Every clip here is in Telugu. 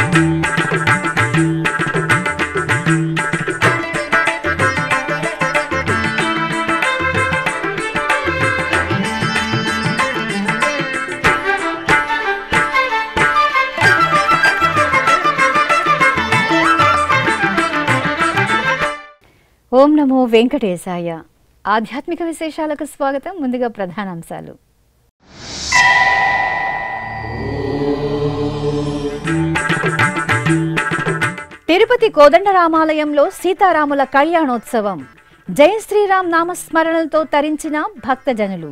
ఓం నమో వెంకటేశాయ ఆధ్యాత్మిక విశేషాలకు స్వాగతం ముందుగా ప్రధానాంశాలు తిరుపతి కోదండరామాలయంలో సీతారాముల కళ్యాణోత్సవం జై శ్రీరామ్ నామస్మరణలతో తరించిన భక్తజనులు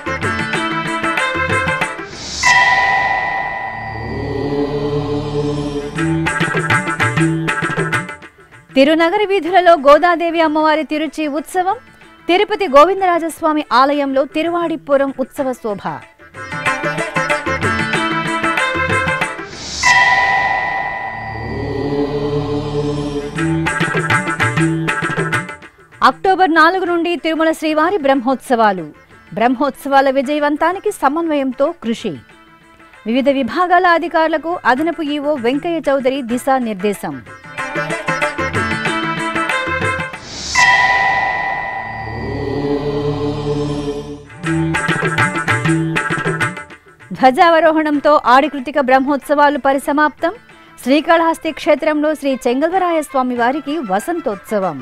తిరునగరి వీధులలో గోదాదేవి అమ్మవారి తిరుచి ఉత్సవం తిరుపతి గోవిందరాజస్వామి ఆలయంలో తిరువాడిపురం ఉత్సవ శోభ అక్టోబర్ నాలుగు నుండి తిరుమల శ్రీవారి బ్రహ్మోత్సవాలు బ్రహ్మోత్సవాల విజయవంతానికి సమన్వయంతో కృషి వివిధ విభాగాల అధికారులకు అదనపు ఈవో వెంకయ్య చౌదరి దిశానిర్దేశం ధ్వజావరోహణంతో ఆడికృతిక బ్రహ్మోత్సవాలు పరిసమాప్తం శ్రీకాళహస్తి క్షేత్రంలో శ్రీ చెంగల్వరాయ స్వామి వారికి వసంతోత్సవం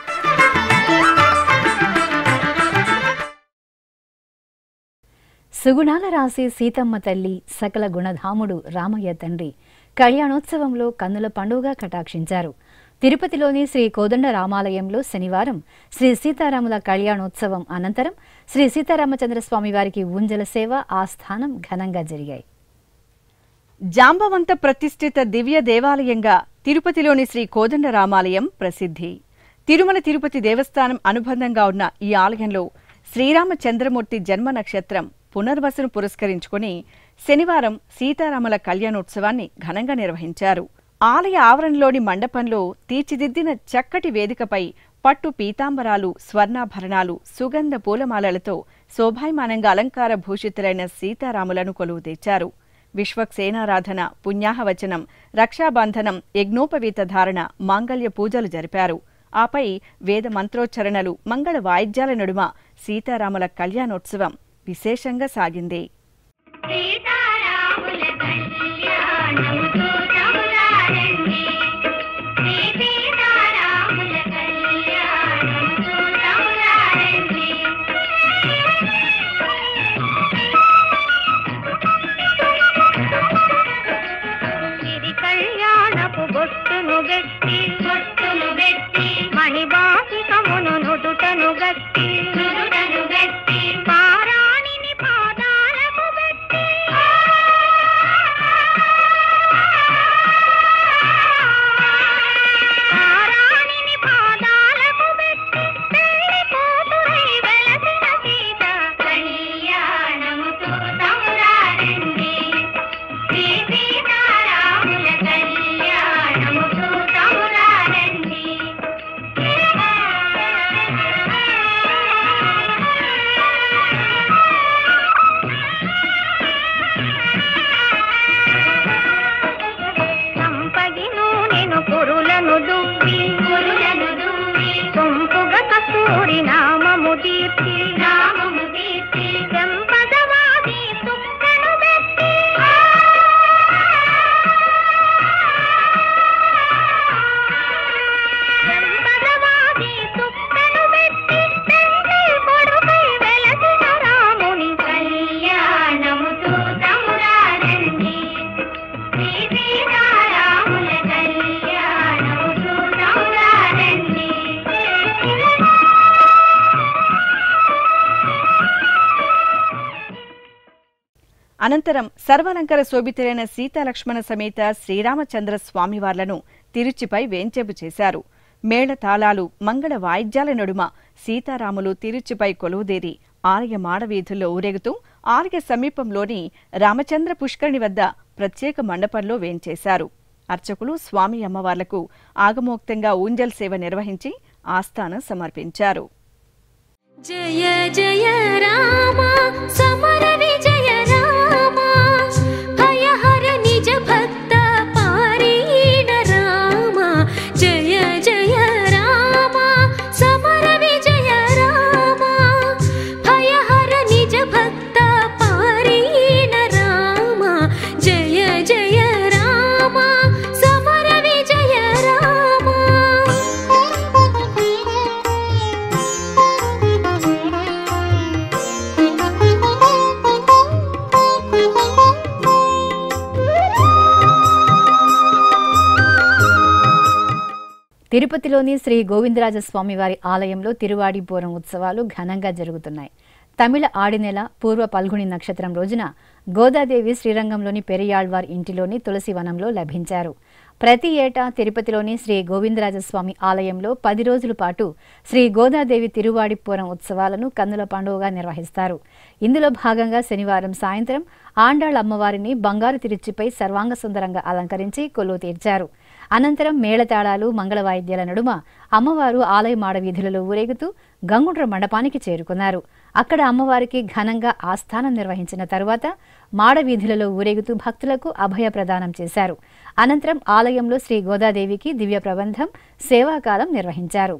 సుగుణాల రాసి సీతమ్మ తల్లి సకల గుణధాముడు రామయ్య తండ్రి కళ్యాణోత్సవంలో కన్నుల పండుగ కటాక్షించారు తిరుపతిలోని శ్రీ కోదండ రామాలయంలో శనివారం శ్రీ సీతారాముల కళ్యాణోత్సవం అనంతరం శ్రీ సీతారామచంద్ర స్వామి వారికి ఊంజల సేవ ఆస్థానం ఘనంగా జరిగాయి జాంబవంత ప్రతిష్ఠిత దివ్య దేవాలయంగా తిరుపతిలోని శ్రీ కోదండ రామాలయం ప్రసిద్ధి తిరుమల తిరుపతి దేవస్థానం అనుబంధంగా ఉన్న ఈ ఆలయంలో శ్రీరామచంద్రమూర్తి జన్మ నక్షత్రం పునర్వసును పురస్కరించుకుని శనివారం సీతారాముల కళ్యాణోత్సవాన్ని ఘనంగా నిర్వహించారు ఆలయ ఆవరణలోని మండపంలో తీర్చిదిద్దిన చక్కటి వేదికపై పట్టు పీతాంబరాలు స్వర్ణాభరణాలు సుగంధ పూలమాలలతో శోభాయమానంగా అలంకార భూషితులైన సీతారాములను కొలువు తెచ్చారు విశ్వక్సేనారాధన పుణ్యాహవచనం రక్షాబంధనం యజ్ఞోపవీత ధారణ మాంగళ్య పూజలు జరిపారు ఆపై వేద మంత్రోచ్చరణలు మంగళ వాయిద్యాల నడుమ సీతారాముల కళ్యాణోత్సవం విశేషంగా సాగింది సీతారాముల కళ్యాణముతో తౌరారండి శ్రీ సీతారాముల కళ్యాణముతో తౌరారండి ఇది కళ్యాణపు బొట్టును గట్టి బొట్టును గట్టి మణిబాసికమును నుదుటను గట్టి నుదుటను గట్టి పారాణిని పాదాలకు గట్టి పారాణిని పాదాలకు గట్టి పెళ్లి కూతురై వెలసిన సీత కళ్యాణముతో తౌరారండి శ్రీ సీతారాముల కళ్యాణముతో తౌరారండి సంపగిను నేను పురులను దువ్వి పురులను దువ్వి సొంపుగా కస్తూరి నామము దీప్తి నామము దీప్తి చెంపదవాది తుక్కను పెట్టి చెంపదవాది తుక్కను పెట్టి తండ్రి కొడుకై వెలసిన రాముని కళ్యాణముతో తమురారండి శ్రీ సీతారాముల కళ్యాణముతో తౌరారండి అనంతరం సర్వాలంకార శోభితులైన సీతాలక్ష్మణ సమేత శ్రీరామచంద్ర స్వామివార్లను తిరుచిపై వేంచేపు చేశారు మేళ తాళాలు మంగళ వాయిద్యాల నడుమ సీతారాములు తిరుచిపై కొలువుదేరి ఆలయ మాడవీధుల్లో ఊరేగుతూ ఆలయ సమీపంలోని రామచంద్ర పుష్కరిణి వద్ద ప్రత్యేక మండపంలో వేంచేశారు అర్చకులు స్వామి అమ్మవార్లకు ఆగమోక్తంగా ఊంజల్ సేవ నిర్వహించి ఆస్థానం సమర్పించారు జయ జయ రామ సమర విజయ రామ భయహర నిజ భక్త పారీ తిరుపతిలోని శ్రీ గోవిందరాజస్వామి వారి ఆలయంలో తిరువాడిపూరం ఉత్సవాలు ఘనంగా జరుగుతున్నాయి తమిళ ఆడినెల పూర్వ పల్గుని నక్షత్రం రోజున గోదాదేవి శ్రీరంగంలోని పెరియాళ్వార్ ఇంటిలోని తులసి వనంలో లభించారు ప్రతి ఏటా తిరుపతిలోని శ్రీ గోవిందరాజస్వామి ఆలయంలో పది రోజుల పాటు శ్రీ గోదాదేవి తిరువాడిపురం ఉత్సవాలను కన్నుల పండుగగా నిర్వహిస్తారు ఇందులో భాగంగా శనివారం సాయంత్రం ఆండాళ్ అమ్మవారిని బంగారు తిరుచిపై సర్వాంగ సుందరంగా అలంకరించి కొలువు తీర్చారు అనంతరం మేళతాళాలు మంగళ వాయిద్యాల నడుమ అమ్మవారు ఆలయ మాడ వీధులలో ఊరేగుతూ గంగుండ్ర మండపానికి చేరుకున్నారు అక్కడ అమ్మవారికి ఘనంగా ఆస్థానం నిర్వహించిన తరువాత మాడ వీధులలో ఊరేగుతూ భక్తులకు అభయ ప్రదానం చేశారు అనంతరం ఆలయంలో శ్రీ గోదాదేవికి దివ్య ప్రబంధం సేవాకాలం నిర్వహించారు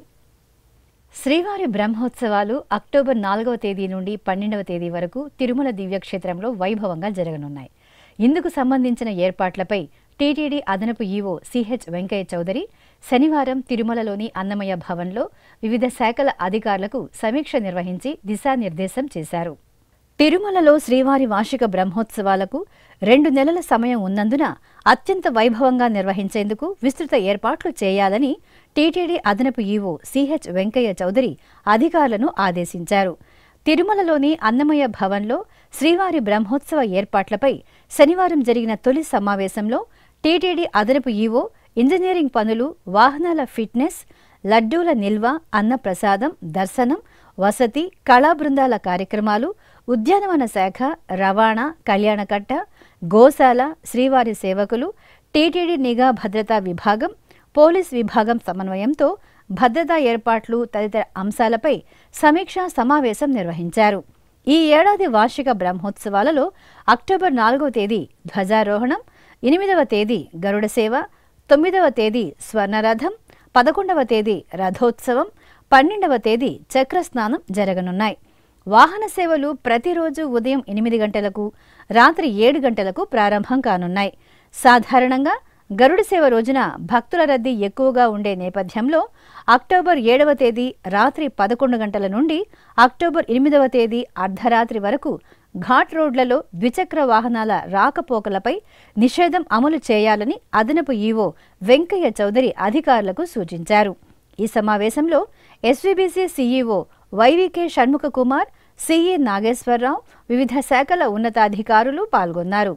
శ్రీవారి బ్రహ్మోత్సవాలు అక్టోబర్ నాలుగవ తేదీ నుండి పన్నెండవ తేదీ వరకు తిరుమల దివ్యక్షేత్రంలో వైభవంగా జరగనున్నాయి ఇందుకు సంబంధించిన ఏర్పాట్లపై టీటీడీ అదనపు ఈవో సిహెచ్ వెంకయ్య చౌదరి శనివారం తిరుమలలోని అన్నమయ్య భవన్లో వివిధ శాఖల అధికారులకు సమీక్ష నిర్వహించి దిశానిర్దేశం చేశారు తిరుమలలో శ్రీవారి వార్షిక బ్రహ్మోత్సవాలకు రెండు నెలల సమయం ఉన్నందున అత్యంత వైభవంగా నిర్వహించేందుకు విస్తృత ఏర్పాట్లు చేయాలని టీటీడీ అదనపు ఈవో సిహెచ్ వెంకయ్య చౌదరి అధికారులను ఆదేశించారు తిరుమలలోని అన్నమయ్య భవన్లో శ్రీవారి బ్రహ్మోత్సవ ఏర్పాట్లపై శనివారం జరిగిన తొలి సమావేశంలో టీటీడీ అదనపు ఈవో ఇంజనీరింగ్ పనులు వాహనాల ఫిట్నెస్ లడ్డూల నిల్వ అన్నప్రసాదం దర్శనం వసతి కళా బృందాల కార్యక్రమాలు ఉద్యానవన శాఖ రవాణా కళ్యాణకట్ట గోశాల శ్రీవారి సేవకులు టీటీడీ నిఘా భద్రతా విభాగం పోలీస్ విభాగం సమన్వయంతో భద్రతా ఏర్పాట్లు తదితర అంశాలపై సమీక్షా సమావేశం నిర్వహించారు ఈ ఏడాది వార్షిక బ్రహ్మోత్సవాలలో అక్టోబర్ నాలుగవ తేదీ ధ్వజారోహణం ఎనిమిదవ తేదీ గరుడ సేవ తొమ్మిదవ తేదీ స్వర్ణరథం పదకొండవ తేదీ రథోత్సవం పన్నెండవ తేదీ చక్రస్నానం జరగనున్నాయి వాహన సేవలు ప్రతిరోజు ఉదయం ఎనిమిది గంటలకు రాత్రి ఏడు గంటలకు ప్రారంభం కానున్నాయి సాధారణంగా గరుడ సేవ రోజున భక్తుల రద్దీ ఎక్కువగా ఉండే నేపథ్యంలో అక్టోబర్ ఏడవ తేదీ రాత్రి పదకొండు గంటల నుండి అక్టోబర్ ఎనిమిదవ తేదీ అర్ధరాత్రి వరకు ఘాట్ రోడ్లలో ద్విచక్ర వాహనాల రాకపోకలపై నిషేధం అమలు చేయాలని అదనపు ఈవో వెంకయ్య చౌదరి అధికారులకు సూచించారు ఈ సమావేశంలో SVBC CEO YVK Shanmukha Kumar CE Nageswararao వివిధ శాఖల ఉన్నతాధికారులు పాల్గొన్నారు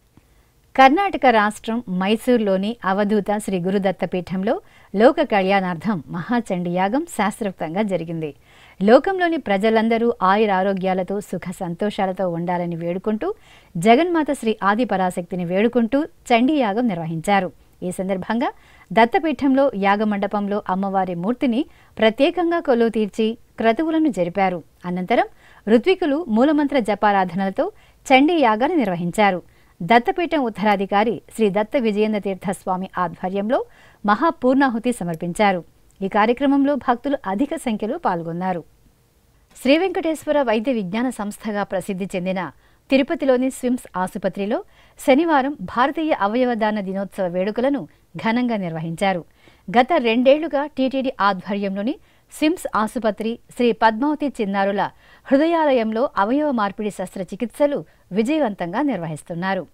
కర్ణాటక రాష్ట్రం మైసూర్లోని అవధూత శ్రీ గురుదత్త పీఠంలో లోక కళ్యాణార్థం మహాచండీ యాగం శాస్త్రోక్తంగా జరిగింది లోకంలోని ప్రజలందరూ ఆయురారోగ్యాలతో సుఖ సంతోషాలతో ఉండాలని వేడుకుంటూ జగన్మాత శ్రీ ఆది పరాశక్తిని వేడుకుంటూ చండీ యాగం నిర్వహించారు ఈ సందర్భంగా దత్తపీఠంలో యాగమండపంలో అమ్మవారి మూర్తిని ప్రత్యేకంగా కొలువు తీర్చి క్రతువులను జరిపారు అనంతరం ఋత్వికులు మూలమంత్ర జపారాధనలతో చండీ యాగాన్ని నిర్వహించారు దత్తపీఠం ఉత్తరాధికారి శ్రీ దత్త విజయేంద్ర తీర్థ స్వామి ఆధ్వర్యంలో మహాపూర్ణాహుతి సమర్పించారు ఈ కార్యక్రమంలో భక్తులు అధిక సంఖ్యలో పాల్గొన్నారు శ్రీ వెంకటేశ్వర వైద్య విజ్ఞాన సంస్థగా ప్రసిద్ధి చెందిన తిరుపతిలోని స్విమ్స్ ఆసుపత్రిలో శనివారం భారతీయ అవయవదాన దినోత్సవ వేడుకలను ఘనంగా నిర్వహించారు గత రెండేళ్లుగా టీటీడీ ఆధ్వర్యంలోని సిమ్స్ ఆసుపత్రి శ్రీ పద్మావతి చిన్నారుల హృదయాలయంలో అవయవ మార్పిడి శస్త్రచికిత్సలు విజయవంతంగా నిర్వహిస్తున్నారు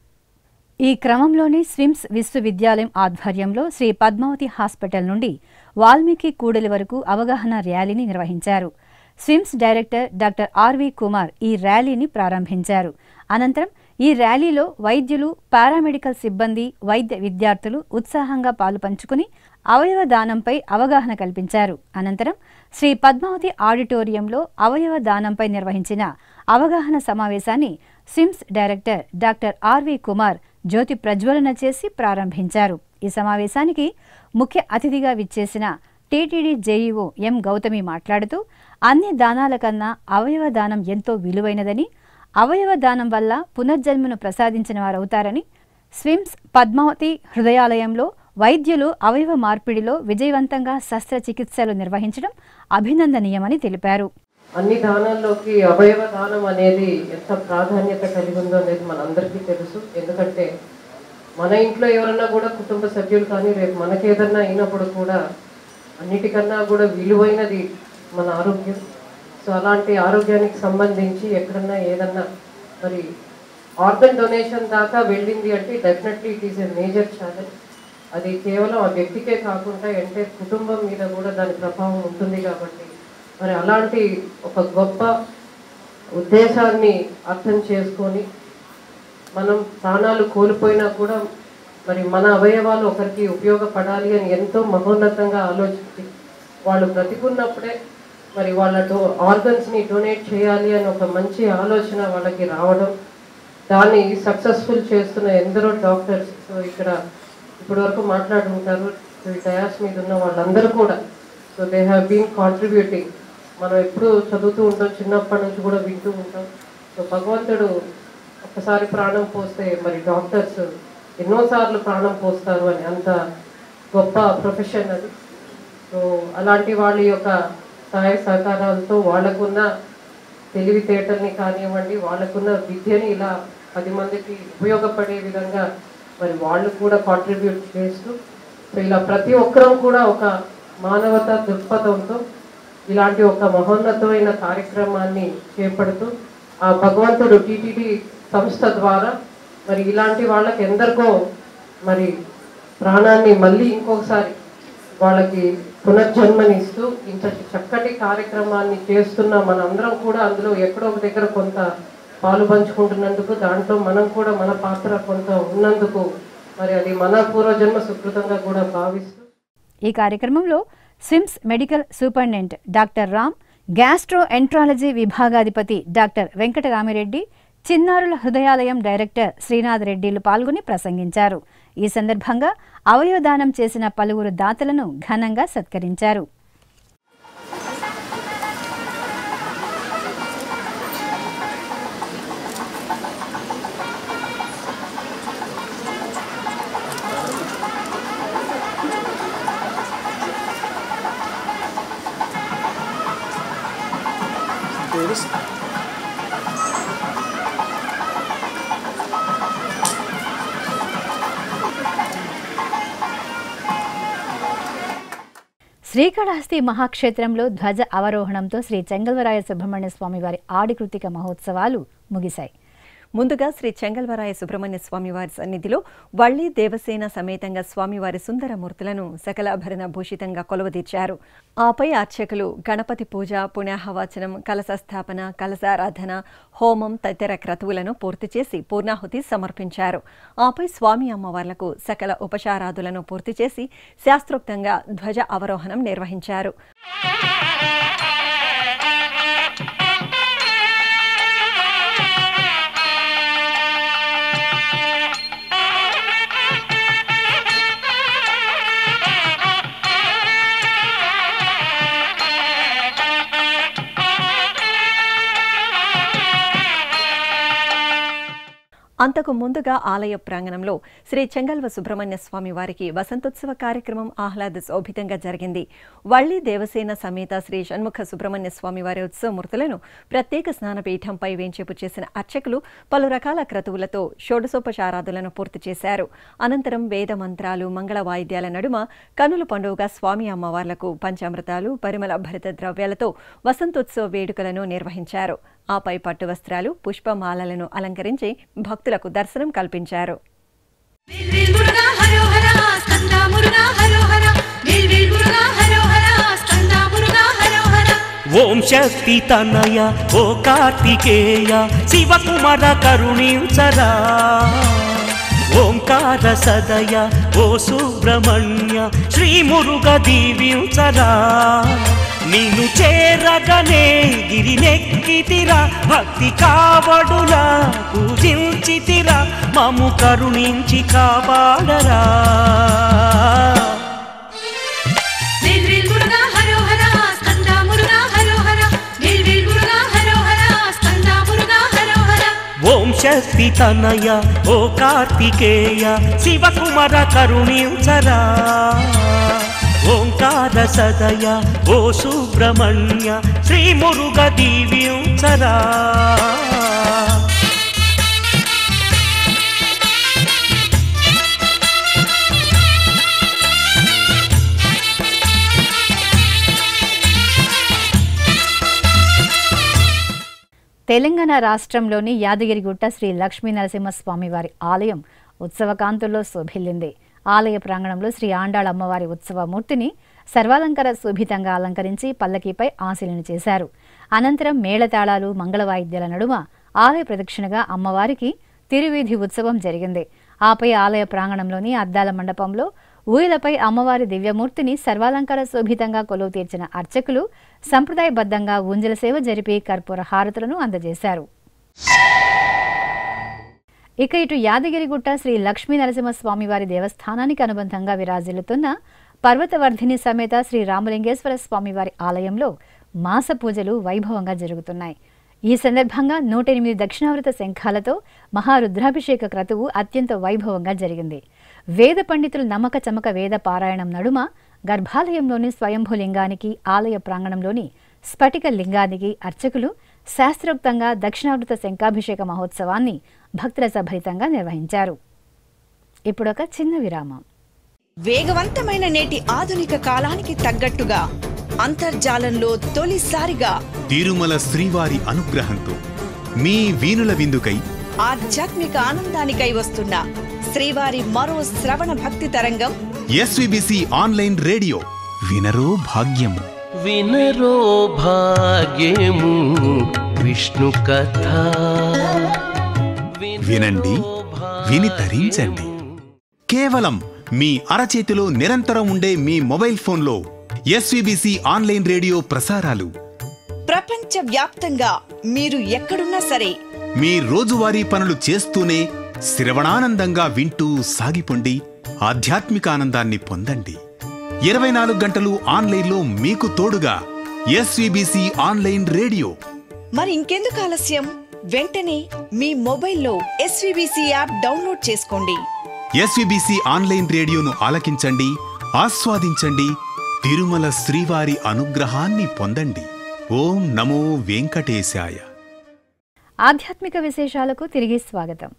ఈ క్రమంలోనే స్విమ్స్ విశ్వవిద్యాలయం ఆధ్వర్యంలో శ్రీ పద్మావతి హాస్పిటల్ నుండి వాల్మీకి కూడలి వరకు అవగాహన ర్యాలీని నిర్వహించారు SVIMS director doctor RV Kumar ఈ ర్యాలీని ప్రారంభించారు అనంతరం ఈ ర్యాలీలో వైద్యులు పారామెడికల్ సిబ్బంది వైద్య విద్యార్థులు ఉత్సాహంగా పాలుపంచుకుని అవయవ దానంపై అవగాహన కల్పించారు అనంతరం శ్రీ పద్మావతి ఆడిటోరియంలో అవయవ దానంపై నిర్వహించిన అవగాహన సమావేశాన్ని SVIMS director doctor RV Kumar జ్యోతి ప్రజ్వలన చేసి ప్రారంభించారు ఈ సమావేశానికి ముఖ్య అతిథిగా విచ్చేసిన టీటీడీ జేఈఓ ఎం గౌతమి మాట్లాడుతూ అన్ని దానాల కన్నా అవయవ దానం ఎంతో విలువైనదని అవయవ దానం వల్ల పునర్జన్మను ప్రసాదించిన వారవుతారని స్విమ్స్ పద్మావతి హృదయాలయంలో వైద్యులు అవయవ మార్పిడిలో విజయవంతంగా శస్త్రచికిత్సలు నిర్వహించడం అభినందనీయమని తెలిపారు అన్ని దానాల్లోకి అవయవ దానం అనేది ఎంత ప్రాధాన్యత కలిగి ఉందో అనేది మనందరికీ తెలుసు ఎందుకంటే మన ఇంట్లో ఎవరన్నా కూడా కుటుంబ సభ్యులు కానీ రేపు మనకేదన్నా అయినప్పుడు కూడా అన్నిటికన్నా కూడా విలువైనది మన ఆరోగ్యం సో అలాంటి ఆరోగ్యానికి సంబంధించి ఎక్కడన్నా ఏదన్నా మరి ఆర్గన్ డొనేషన్ దాకా వెళ్ళింది అంటే definitely it is a major challenge అది కేవలం ఆ వ్యక్తికే కాకుండా అంటే కుటుంబం మీద కూడా దాని ప్రభావం ఉంటుంది కాబట్టి మరి అలాంటి ఒక గొప్ప ఉద్దేశాన్ని అర్థం చేసుకొని మనం ప్రాణాలు కోల్పోయినా కూడా మరి మన అవయవాలు ఒకరికి ఉపయోగపడాలి అని ఎంతో మహోన్నతంగా ఆలోచించి వాళ్ళు బ్రతికున్నప్పుడే మరి వాళ్ళ డో ఆర్గన్స్ని డొనేట్ చేయాలి అని ఒక మంచి ఆలోచన వాళ్ళకి రావడం దాన్ని సక్సెస్ఫుల్ చేస్తున్న ఎందరో డాక్టర్స్ సో ఇక్కడ ఇప్పటి వరకు మాట్లాడుకుంటారు డయాస్ మీద ఉన్న వాళ్ళందరూ కూడా so they have been contributing మనం ఎప్పుడు చదువుతూ ఉంటాం చిన్నప్పటి నుంచి కూడా వింటూ ఉంటాం సో భగవంతుడు ఒకసారి ప్రాణం పోస్తే మరి డాక్టర్స్ ఎన్నోసార్లు ప్రాణం పోస్తారు అని అంత గొప్ప ప్రొఫెషన్ అది సో అలాంటి వాళ్ళ యొక్క సహాయ సహకారాలతో వాళ్ళకున్న తెలివితేటల్ని కానివ్వండి వాళ్ళకున్న విద్యని ఇలా పది మందికి ఉపయోగపడే విధంగా మరి వాళ్ళు కూడా కాంట్రిబ్యూట్ చేస్తూ సో ఇలా ప్రతి ఒక్కరం కూడా ఒక మానవత దృక్పథంతో ఇలాంటి ఒక మహోన్నతమైన కార్యక్రమాన్ని చేపడుతూ ఆ భగవంతుడు టీటీడీ సంస్థ ద్వారా మరి ఇలాంటి వాళ్ళకి ఎందరికో మరి ప్రాణాన్ని మళ్ళీ ఇంకొకసారి వాళ్ళకి పునర్జన్మనిస్తూ ఇంత చక్కటి కార్యక్రమాన్ని చేస్తున్న మనందరం కూడా అందులో ఎక్కడో ఒక దగ్గర కొంత పాలు పంచుకుంటున్నందుకు దాంట్లో మనం కూడా మన పాత్ర కొంత ఉన్నందుకు మరి అది మన పూర్వజన్మ సుకృతంగా కూడా భావిస్తూ ఈ కార్యక్రమంలో SVIMS medical superintendent doctor Ram gastroenterology విభాగాధిపతి డాక్టర్ వెంకటరామిరెడ్డి చిన్నారుల హృదయాలయం డైరెక్టర్ శ్రీనాథ్ రెడ్డిలు పాల్గొని ప్రసంగించారు ఈ సందర్భంగా అవయవదానం చేసిన పలువురు దాతలను ఘనంగా సత్కరించారు శ్రీకాళహస్తి మహాక్షేత్రంలో ధ్వజ అవరోహణంతో శ్రీ చెంగల్వరాయ సుబ్రహ్మణ్య స్వామి వారి ఆడికృతిక మహోత్సవాలు ముగిశాయి ముందుగా శ్రీ చెంగల్వరాయ సుబ్రహ్మణ్య స్వామివారి సన్నిధిలో వళ్ళీ దేవసేన సమేతంగా స్వామివారి సుందర మూర్తులను సకలాభరణ భూషితంగా కొలువదీర్చారు ఆపై అర్చకులు గణపతి పూజ పుణ్యాహవాచనం కలశ స్థాపన కలశారాధన హోమం తదితర క్రతువులను పూర్తి చేసి పూర్ణాహుతి సమర్పించారు ఆపై స్వామి అమ్మవార్లకు సకల ఉపచారాదులను పూర్తి చేసి శాస్త్రోక్తంగా ధ్వజ అవరోహణం నిర్వహించారు అంతకు ముందుగా ఆలయ ప్రాంగణంలో శ్రీ చెంగల్వ సుబ్రహ్మణ్య స్వామి వారికి వసంతోత్సవ కార్యక్రమం ఆహ్లాద శోభితంగా జరిగింది వళ్ళీ దేవసేన సమేత శ్రీ షణ్ముఖ సుబ్రహ్మణ్య స్వామి వారి ఉత్సవమూర్తులను ప్రత్యేక స్నానపీఠంపై వేంచేపు చేసిన అర్చకులు పలు రకాల క్రతువులతో షోడసోపచారాదులను పూర్తి చేశారు అనంతరం వేద మంత్రాలు మంగళ వాయిద్యాల నడుమ కనుల పండుగగా స్వామి అమ్మవార్లకు పంచామృతాలు పరిమళ భరిత ద్రవ్యాలతో వసంతోత్సవ వేడుకలను నిర్వహించారు ఆపై పట్టు వస్త్రాలు పుష్పమాలలను అలంకరించి భక్తులకు దర్శనం కల్పించారు విల్ మురుగా హరో హర స్కంద మురుగా హరో హర విల్ విల్ మురుగా హరో హర స్కంద మురుగా హరో హర ఓం శక్తి తనయ ఓ కార్తికేయ శివకుమార కరుణించరా ఓంకార సదయ ఓ సుబ్రహ్మణ్య శ్రీ మురుగ దీవించరా నిన్ను చేరగనే గిరినెక్కితిరా భక్తి కావడులా పూజించితిరా మము కరుణించి కాపాడరా విల్ విల్ మురుగా హరో హర స్కంద మురుగా హరో హర విల్ విల్ మురుగా హరో హర స్కంద మురుగా హరో హర ఓం శక్తి తనయ ఓ కార్తికేయ శివకుమార కరుణించరా ఓంకార సదయ ఓ సుబ్రహ్మణ్య శ్రీ మురుగ దీవించరా తెలంగాణ రాష్ట్రంలోని యాదగిరిగుట్ట శ్రీ లక్ష్మీ నరసింహస్వామి వారి ఆలయం ఉత్సవకాంతుల్లో శోభిల్లింది ఆలయ ప్రాంగణంలో శ్రీ ఆండాళ్ అమ్మవారి ఉత్సవ మూర్తిని సర్వాలంకార శోభితంగా అలంకరించి పల్లకీపై ఆశీలన చేశారు అనంతరం మేళతాళాలు మంగళ వాయిద్యాల నడుమ ఆలయ ప్రదక్షిణగా అమ్మవారికి తిరువీధి ఉత్సవం జరిగింది ఆపై ఆలయ ప్రాంగణంలోని అద్దాల మండపంలో ఊయలపై అమ్మవారి దివ్యమూర్తిని సర్వాలంకార శోభితంగా కొలువు తీర్చిన అర్చకులు సంప్రదాయబద్ధంగా ఊంజల సేవ జరిపి కర్పూర హారతులను అందజేశారు ఇక ఇటు యాదగిరిగుట్ట శ్రీ లక్ష్మీ నరసింహస్వామి వారి దేవస్థానానికి అనుబంధంగా విరాజిల్లుతున్న పర్వతవర్ధిని సమేత శ్రీ రామలింగేశ్వర స్వామి వారి ఆలయంలో మాస పూజలు వైభవంగా జరుగుతున్నాయి ఈ సందర్భంగా నూట ఎనిమిది దక్షిణావృత శంఖాలతో మహారుద్రాభిషేక క్రతువు అత్యంత వైభవంగా జరిగింది వేద పండితులు నమ్మక చమక వేద పారాయణం నడుమ గర్భాలయంలోని స్వయంభూ లింగానికి ఆలయ ప్రాంగణంలోని స్ఫటిక లింగానికి అర్చకులు శాస్త్రోక్తంగా దక్షిణావృత శంఖాభిషేక మహోత్సవాన్ని భక్తుల సభరితంగా నిర్వహించారు ఇప్పుడొక చిన్న విరామం వేగవంతమైన నేటి ఆధునిక కాలానికి తగ్గట్టుగా అంతర్జాలంలో తొలిసారిగా తిరుమల శ్రీవారి అనుగ్రహంతో మీ వీణుల విందుకై ఆధ్యాత్మిక ఆనందానికై వస్తున్న శ్రీవారి మరో శ్రవణ భక్తి తరంగం ఎస్విబిసి ఆన్లైన్ రేడియో వినరో భాగ్యము వినరో భాగ్యము విష్ణు కథ వినండి విని తరించండి కేవలం మీ అరచేతిలో నిరంతరం ఉండే మీ మొబైల్ ఫోన్లో ఎస్విబిసి ఆన్లైన్ రేడియో ప్రసారాలు ప్రపంచ వ్యాప్తంగా మీరు ఎక్కడున్నా సరే మీ రోజువారీ పనులు చేస్తూనే శ్రవణానందంగా వింటూ సాగిపోండి ఆధ్యాత్మిక ఆనందాన్ని పొందండి ఇరవై నాలుగు గంటలు ఆన్లైన్లో మీకు తోడుగా ఎస్విబిసి ఆన్లైన్ రేడియో మరి ఇంకెందుకు ఆలస్యం వెంటనే మీ మొబైల్లో ఎస్వీబీసీ యాప్ డౌన్లోడ్ చేసుకోండి ఎస్విబిసి ఆన్లైన్ రేడియోను ఆలకించండి ఆస్వాదించండి తిరుమల శ్రీవారి అనుగ్రహాన్ని పొందండి ఓం నమో వెంకటేశాయ ఆధ్యాత్మిక విశేషాలకు తిరిగి స్వాగతం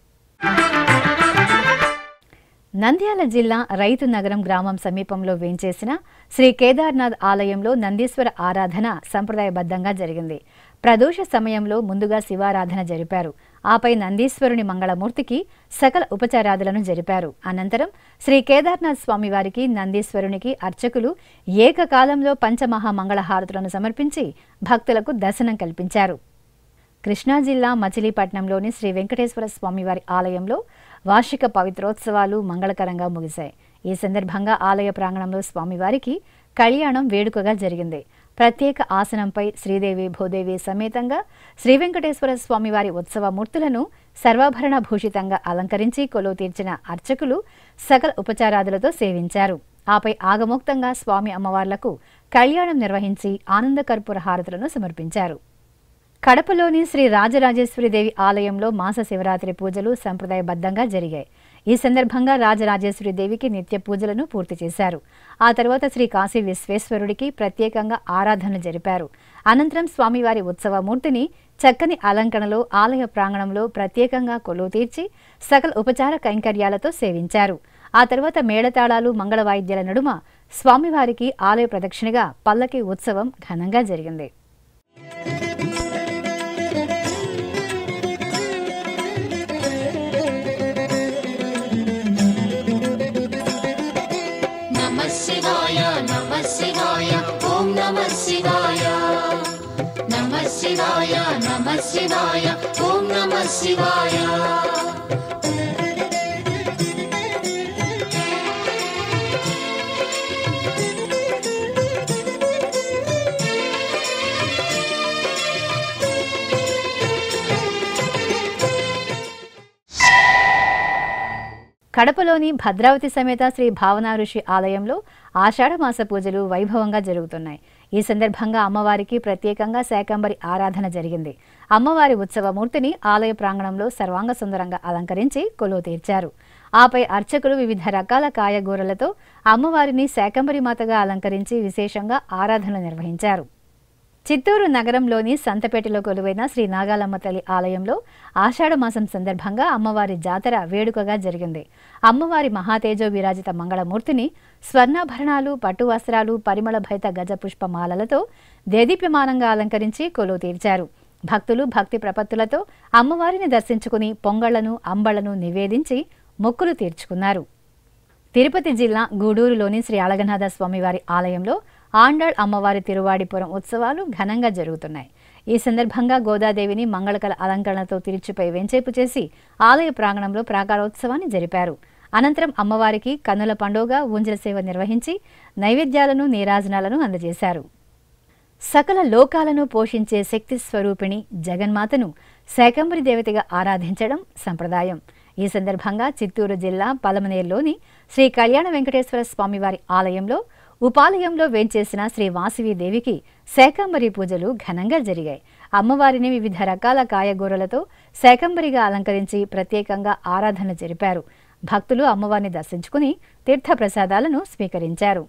నంద్యాల జిల్లా రైతు నగరం గ్రామం సమీపంలో వేంచేసిన శ్రీ కేదార్నాథ్ ఆలయంలో నందీశ్వర ఆరాధన సంప్రదాయబద్ధంగా జరిగింది ప్రదోష సమయంలో ముందుగా శివారాధన జరిపారు ఆపై నందీశ్వరుని మంగళమూర్తికి సకల ఉపచారాదులను జరిపారు అనంతరం శ్రీ కేదార్నాథ్ స్వామివారికి నందీశ్వరునికి అర్చకులు ఏకకాలంలో పంచమహా మంగళహారతులను సమర్పించి భక్తులకు దర్శనం కల్పించారు కృష్ణా జిల్లా మచిలీపట్నంలోని శ్రీ వెంకటేశ్వర స్వామివారి ఆలయంలో వార్షిక పవిత్రోత్సవాలు మంగళకరంగా ముగిశాయి ఈ సందర్భంగా ఆలయ ప్రాంగణంలో స్వామివారికి కళ్యాణం వేడుకగా జరిగింది ప్రత్యేక ఆసనంపై శ్రీదేవి భూదేవి సమేతంగా శ్రీ వెంకటేశ్వర స్వామివారి ఉత్సవ మూర్తులను సర్వాభరణ భూషితంగా అలంకరించి కొలువు తీర్చిన అర్చకులు సకల ఉపచారాదులతో సేవించారు ఆపై ఆగమోక్తంగా స్వామి అమ్మవార్లకు కళ్యాణం నిర్వహించి ఆనంద కర్పూర హారతులను సమర్పించారు కడపలోని శ్రీ రాజరాజేశ్వరిదేవి ఆలయంలో మాస శివరాత్రి పూజలు సంప్రదాయబద్ధంగా జరిగాయి ఈ సందర్భంగా రాజరాజేశ్వరి దేవికి నిత్య పూజలను పూర్తి చేశారు ఆ తర్వాత శ్రీ కాశీ విశ్వేశ్వరుడికి ప్రత్యేకంగా ఆరాధన జరిపారు అనంతరం స్వామివారి ఉత్సవ మూర్తిని చక్కని అలంకరణలో ఆలయ ప్రాంగణంలో ప్రత్యేకంగా కొలువు తీర్చి సకల ఉపచార కైంకర్యాలతో సేవించారు ఆ తర్వాత మేళతాళాలు మంగళ వాయిద్యాల నడుమ స్వామివారికి ఆలయ ప్రదక్షిణగా పల్లకి ఉత్సవం ఘనంగా జరిగింది నమ శివాయ నమ శివాయ ఓం నమ శివాయ నమ శివాయ నమ శివాయ ఓం నమ శివాయ కడపలోని భద్రావతి సమేత శ్రీ భావనా ఋషి ఆలయంలో ఆషాఢమాస పూజలు వైభవంగా జరుగుతున్నాయి ఈ సందర్భంగా అమ్మవారికి ప్రత్యేకంగా శాకంబరి ఆరాధన జరిగింది అమ్మవారి ఉత్సవమూర్తిని ఆలయ ప్రాంగణంలో సర్వాంగ సుందరంగా అలంకరించి కొలువు తీర్చారు ఆపై అర్చకులు వివిధ రకాల కాయగూరలతో అమ్మవారిని శాకంబరి మాతగా అలంకరించి విశేషంగా ఆరాధనలు నిర్వహించారు చిత్తూరు నగరంలోని సంతపేటలో కొలువైన శ్రీ నాగాలమ్మ తల్లి ఆలయంలో ఆషాఢ మాసం సందర్భంగా అమ్మవారి జాతర వేడుకగా జరిగింది అమ్మవారి మహాతేజో విరాజిత మంగళమూర్తిని స్వర్ణాభరణాలు పట్టు వస్త్రాలు పరిమళ భైత గజ పుష్పమాలలతో దేదీప్యమానంగా అలంకరించి కొలువు తీర్చారు భక్తులు భక్తి ప్రపత్తులతో అమ్మవారిని దర్శించుకుని పొంగళ్లను అంబళ్లను నివేదించి మొక్కులు తీర్చుకున్నారు తిరుపతి జిల్లా గూడూరులోని శ్రీ అళగనాథ స్వామివారి ఆలయంలో ఆండాళ్ అమ్మవారి తిరువాడిపురం ఉత్సవాలు ఘనంగా జరుగుతున్నాయి ఈ సందర్భంగా గోదాదేవిని మంగళకల అలంకరణతో తిరుచుపై వెంచేపు చేసి ఆలయ ప్రాంగణంలో ప్రాకారోత్సవాన్ని జరిపారు అనంతరం అమ్మవారికి కన్నుల పండుగ ఊంజల సేవ నిర్వహించి నైవేద్యాలను నీరాజనాలను అందజేశారు సకల లోకాలను పోషించే శక్తి స్వరూపిణి జగన్మాతను శాకంబరి దేవతగా ఆరాధించడం సంప్రదాయం ఈ సందర్భంగా చిత్తూరు జిల్లా పలమనేరులోని శ్రీ కళ్యాణ వెంకటేశ్వర స్వామివారి ఆలయంలో ఉపాలయంలో వేంచేసిన శ్రీ వాసవి దేవికి శాకంబరి పూజలు ఘనంగా జరిగాయి అమ్మవారిని వివిధ రకాల కాయగూరలతో శాకంబరిగా అలంకరించి ప్రత్యేకంగా ఆరాధన జరిపారు భక్తులు అమ్మవారిని దర్శించుకుని తీర్థప్రసాదాలను స్వీకరించారు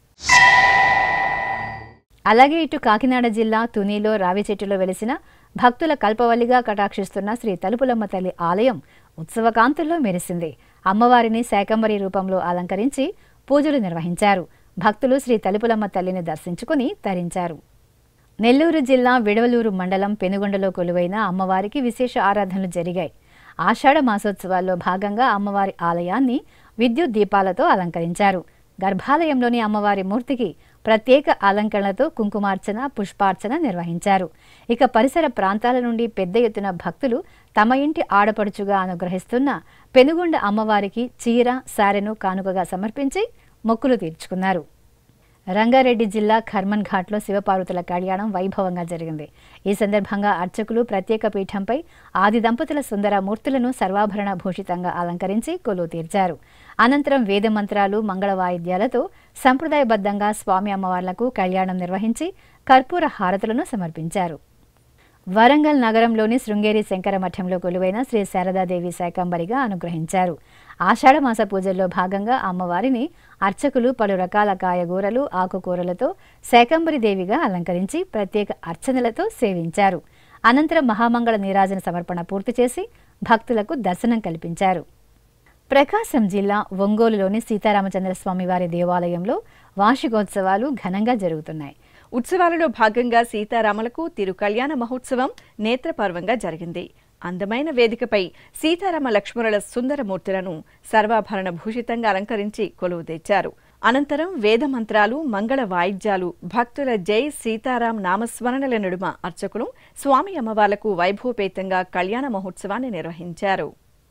అలాగే ఇటు కాకినాడ జిల్లా తునిలో రావి చెట్టులో వెలిసిన భక్తుల కల్పవల్లిగా కటాక్షిస్తున్న శ్రీ తలుపులమ్మ తల్లి ఆలయం ఉత్సవకాంతుల్లో మెరిసింది అమ్మవారిని శాకంబరి రూపంలో అలంకరించి పూజలు నిర్వహించారు భక్తులు శ్రీ తలుపులమ్మ తల్లిని దర్శించుకుని తరించారు నెల్లూరు జిల్లా విడవలూరు మండలం పెనుగొండలో కొలువైన అమ్మవారికి విశేష ఆరాధనలు జరిగాయి ఆషాఢ మాసోత్సవాల్లో భాగంగా అమ్మవారి ఆలయాన్ని విద్యుత్ దీపాలతో అలంకరించారు గర్భాలయంలోని అమ్మవారి మూర్తికి ప్రత్యేక అలంకరణలతో కుంకుమార్చన పుష్పార్చన నిర్వహించారు ఇక పరిసర ప్రాంతాల నుండి పెద్ద ఎత్తున భక్తులు తమ ఇంటి ఆడపడుచుగా అనుగ్రహిస్తున్న పెనుగొండ అమ్మవారికి చీర సారెను కానుకగా సమర్పించి మొక్కులు తీర్చుకున్నారు రంగారెడ్డి జిల్లా ఖర్మన్ ఘాట్లో శివపార్వతుల కళ్యాణం వైభవంగా జరిగింది ఈ సందర్భంగా అర్చకులు ప్రత్యేక పీఠంపై ఆది దంపతుల సుందర మూర్తులను సర్వాభరణ భూషితంగా అలంకరించి కొలువు తీర్చారు అనంతరం వేద మంత్రాలు మంగళ వాయిద్యాలతో సంప్రదాయబద్ధంగా స్వామి అమ్మవార్లకు కళ్యాణం నిర్వహించి కర్పూర హారతులను సమర్పించారు వరంగల్ నగరంలోని శృంగేరి శంకర మఠంలో కొలువైన శ్రీ శారదాదేవి శాకంబరిగా అనుగ్రహించారు ఆషాఢమాస పూజల్లో భాగంగా అమ్మవారిని అర్చకులు పలు రకాల కాయగూరలు ఆకుకూరలతో శాకంబరి దేవిగా అలంకరించి ప్రత్యేక అర్చనలతో సేవించారు అనంతరం మహామంగళ నీరాజన సమర్పణ పూర్తి చేసి భక్తులకు దర్శనం కల్పించారు ప్రకాశం జిల్లా ఒంగోలులోని సీతారామచంద్రస్వామి వారి దేవాలయంలో వార్షికోత్సవాలు ఘనంగా జరుగుతున్నాయి ఉత్సవాలలో భాగంగా సీతారాములకు తిరు కళ్యాణ మహోత్సవం నేత్రపర్వంగా జరిగింది అందమైన వేదికపై సీతారామ లక్ష్మణుల సుందరమూర్తులను సర్వాభరణ భూషితంగా అలంకరించి కొలువు తెచ్చారు అనంతరం వేద మంత్రాలు మంగళ వాయిద్యాలు భక్తుల జై సీతారాం నామస్మరణల నడుమ అర్చకులు స్వామి అమ్మవార్లకు వైభవపేతంగా కళ్యాణ మహోత్సవాన్ని నిర్వహించారు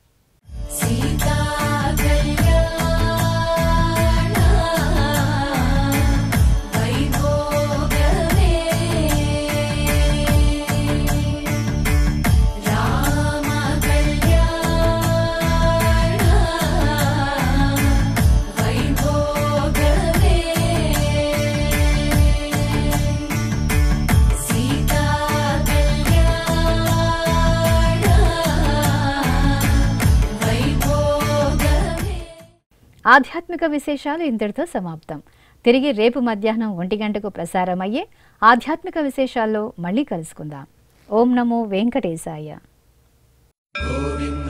ఆధ్యాత్మిక విశేషాలు ఇంతటితో సమాప్తం తిరిగి రేపు మధ్యాహ్నం ఒంటి గంటకు ప్రసారమయ్యే ఆధ్యాత్మిక విశేషాల్లో మళ్ళీ కలుసుకుందాం ఓం నమో వెంకటేశాయ గోవింద